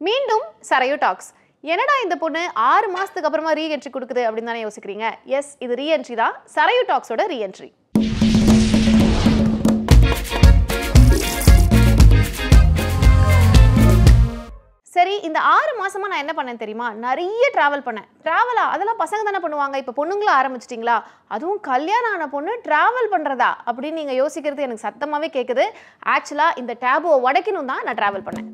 மீண்டும் சரையு டாக்ஸ் என்னடா இந்த பொண்ணு ஆறு மாசத்துக்கு அப்புறமா ரீஎன்ட்ரி கொடுக்குது அப்படின்னு தானே யோசிக்கிறீங்க எஸ் இது ரீஎன்ட்ரி தான் சரையு டாக்ஸோட ரீஎன்ட்ரி சரி இந்த ஆறு மாசமா நான் என்ன பண்ணேன் தெரியுமா நிறைய டிராவல் பண்ணேன் டிராவலா அதெல்லாம் பசங்க தானே பண்ணுவாங்க இப்போ பொண்ணுங்களும் ஆரம்பிச்சிட்டிங்களா அதுவும் கல்யாணம் ஆன பொண்ணு டிராவல் பண்றதா அப்படின்னு நீங்க யோசிக்கிறது எனக்கு சத்தமாவே கேட்குது ஆக்சுவலா இந்த டேபுவை உடைக்கணும் தான் நான் டிராவல் பண்ணேன்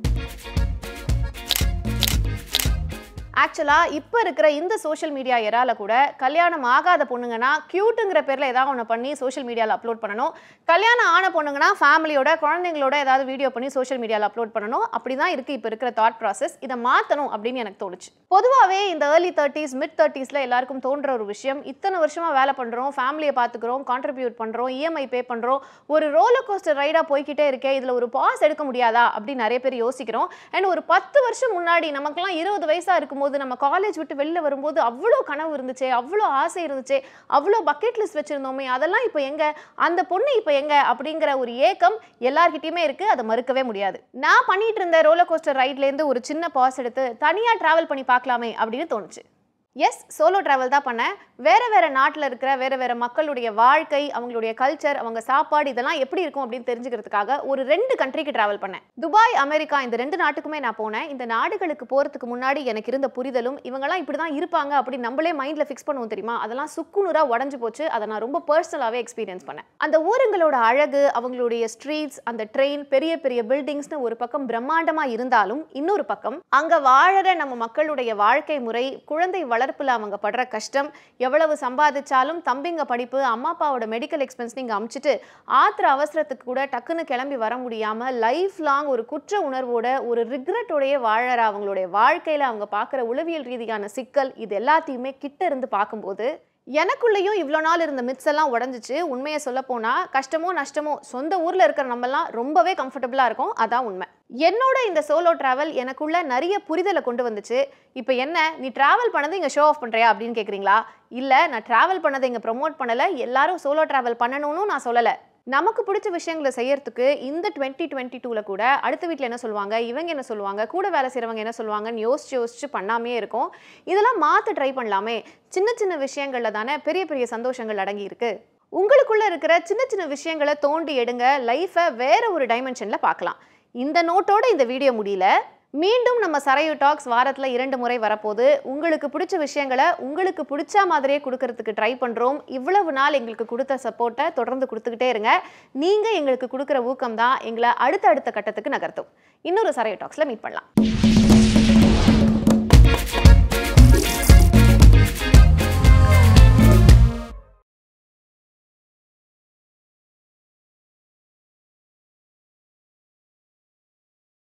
ஆக்சுவலாக இப்போ இருக்கிற இந்த சோஷியல் மீடியா எரால கூட கல்யாணம் ஆகாத பொண்ணுங்கன்னா க்யூட்டுங்கிற பேரில் ஏதாவது ஒன்று பண்ணி சோஷியல் மீடியாவில் அப்லோட் பண்ணணும் கல்யாணம் ஆன பொண்ணுங்கன்னா ஃபேமிலியோட குழந்தைங்களோட ஏதாவது வீடியோ பண்ணி சோஷியல் மீடியாவில் அப்லோட் பண்ணணும் அப்படி தான் இருக்குது இப்போ இருக்கிற தாட் ப்ராசஸ் இதை மாற்றணும் அப்படின்னு எனக்கு தோணுச்சு பொதுவாகவே இந்த ஏர்லி தேர்ட்டிஸ் மிட் தேர்ட்டிஸில் எல்லாருக்கும் தோன்ற ஒரு விஷயம் இத்தனை வருஷமாக வேலை பண்ணுறோம் ஃபேமிலியை பார்த்துக்கிறோம் கான்ட்ரிபியூட் பண்ணுறோம் இஎம்ஐ பே பண்ணுறோம் ஒரு ரோலர் கோஸ்டர் ரைடாக போய்க்கிட்டே இருக்கே இதில் ஒரு பாஸ் எடுக்க முடியாதா அப்படின்னு நிறைய பேர் யோசிக்கிறோம் அண்ட் ஒரு பத்து வருஷம் முன்னாடி நமக்கெல்லாம் இருபது வயசாக இருக்கும்போது நம்ம காலேஜ் விட்டு வெளில வரும்போது அவ்வளோ கனவு இருந்துச்சே அவ்வளோ ஆசை இருந்துச்சே அவ்வளோ பக்கெட் லிஸ்ட் வச்சுருந்தோமே அதெல்லாம் இப்போ எங்க அந்த பொண்ணு இப்போ எங்க அப்படிங்கிற ஒரு ஏக்கம் எல்லார்கிட்டயுமே இருக்கு அதை மறுக்கவே முடியாது நான் பண்ணிட்டு இருந்த ரோலர் கோஸ்டர் ரைட்லேருந்து ஒரு சின்ன பாஸ் எடுத்து தனியாக ட்ராவல் பண்ணி பார்க்கலாமே அப்படின்னு தோணுச்சு எஸ் சோலோ ட்ராவல் தான் பண்ணேன் வேற வேற நாட்டில் இருக்கிற வேற வேற மக்களுடைய வாழ்க்கை அவங்களுடைய கல்ச்சர் அவங்க சாப்பாடு இதெல்லாம் எப்படி இருக்கும் அப்படின்னு தெரிஞ்சுக்கிறதுக்காக ஒரு ரெண்டு கண்ட்ரிக்கு ட்ராவல் பண்ணேன் துபாய் அமெரிக்கா இந்த ரெண்டு நாட்டுக்குமே நான் போனேன் இந்த நாடுகளுக்கு போகிறதுக்கு முன்னாடி எனக்கு இருந்த புரிதலும் இவங்கெல்லாம் இப்படி தான் இருப்பாங்க அப்படி நம்மளே மைண்டில் ஃபிக்ஸ் பண்ணுவோம் தெரியுமா அதெல்லாம் சுக்குநூறாக உடஞ்சு போச்சு அதை நான் ரொம்ப பர்சனலாகவே எக்ஸ்பீரியன்ஸ் பண்ணேன் அந்த ஊருங்களோட அழகு அவங்களுடைய ஸ்ட்ரீட்ஸ் அந்த ட்ரெயின் பெரிய பெரிய பில்டிங்ஸ்னு ஒரு பக்கம் பிரம்மாண்டமாக இருந்தாலும் இன்னொரு பக்கம் அங்கே வாழற நம்ம மக்களுடைய வாழ்க்கை முறை குழந்தை வளர்ப்பில் அவங்க படுற கஷ்டம் எவ்வளவு சம்பாதிச்சாலும் தம்பிங்க படிப்பு அம்மா அப்பாவோட மெடிக்கல் எக்ஸ்பென்ஸ் நீங்கள் அமிச்சிட்டு ஆத்திர அவசரத்துக்கு கூட டக்குன்னு கிளம்பி வர முடியாமல் லைஃப் லாங் ஒரு குற்ற உணர்வோட ஒரு ரிக்ரெட்டோடைய வாழற அவங்களுடைய வாழ்க்கையில் அவங்க பார்க்குற உளவியல் ரீதியான சிக்கல் இது எல்லாத்தையுமே கிட்ட இருந்து பார்க்கும்போது எனக்குள்ளேயும் இவ்வளோ நாள் இருந்த மித்ஸ் எல்லாம் உடஞ்சிச்சு உண்மையை சொல்ல போனால் கஷ்டமோ நஷ்டமோ சொந்த ஊரில் இருக்கிற நம்மலாம் ரொம்பவே கம்ஃபர்டபுளாக இருக்கும் அதான் உண்மை என்னோட இந்த சோலோ டிராவல் எனக்குள்ள நிறைய புரிதலை கொண்டு வந்துச்சு இப்போ என்ன நீ டிராவல் பண்ணது இங்கே ஷோ ஆஃப் பண்ணுறியா அப்படின்னு கேட்குறீங்களா இல்லை நான் டிராவல் பண்ணதை இங்கே ப்ரொமோட் பண்ணலை எல்லாரும் சோலோ டிராவல் பண்ணணும்னு நான் சொல்லலை நமக்கு பிடிச்ச விஷயங்களை செய்யறதுக்கு இந்த டுவெண்ட்டி டுவெண்ட்டி டூவில் கூட அடுத்த வீட்டில் என்ன சொல்லுவாங்க இவங்க என்ன சொல்லுவாங்க கூட வேலை செய்கிறவங்க என்ன சொல்லுவாங்கன்னு யோசிச்சு யோசிச்சு பண்ணாமே இருக்கும் இதெல்லாம் மாற்ற ட்ரை பண்ணலாமே சின்ன சின்ன விஷயங்களில் தானே பெரிய பெரிய சந்தோஷங்கள் அடங்கி இருக்கு உங்களுக்குள்ள இருக்கிற சின்ன சின்ன விஷயங்களை தோண்டி எடுங்க லைஃபை வேற ஒரு டைமென்ஷனில் பார்க்கலாம் இந்த நோட்டோட இந்த வீடியோ முடியல மீண்டும் நம்ம சரையு டாக்ஸ் வாரத்தில் இரண்டு முறை வரப்போகுது உங்களுக்கு பிடிச்ச விஷயங்களை உங்களுக்கு பிடிச்ச மாதிரியே கொடுக்கறதுக்கு ட்ரை பண்ணுறோம் இவ்வளவு நாள் எங்களுக்கு கொடுத்த சப்போர்ட்டை தொடர்ந்து கொடுத்துக்கிட்டே இருங்க நீங்கள் எங்களுக்கு கொடுக்குற ஊக்கம் தான் எங்களை அடுத்த அடுத்த கட்டத்துக்கு நகர்த்தும் இன்னொரு சரையு டாக்ஸில் மீட் பண்ணலாம்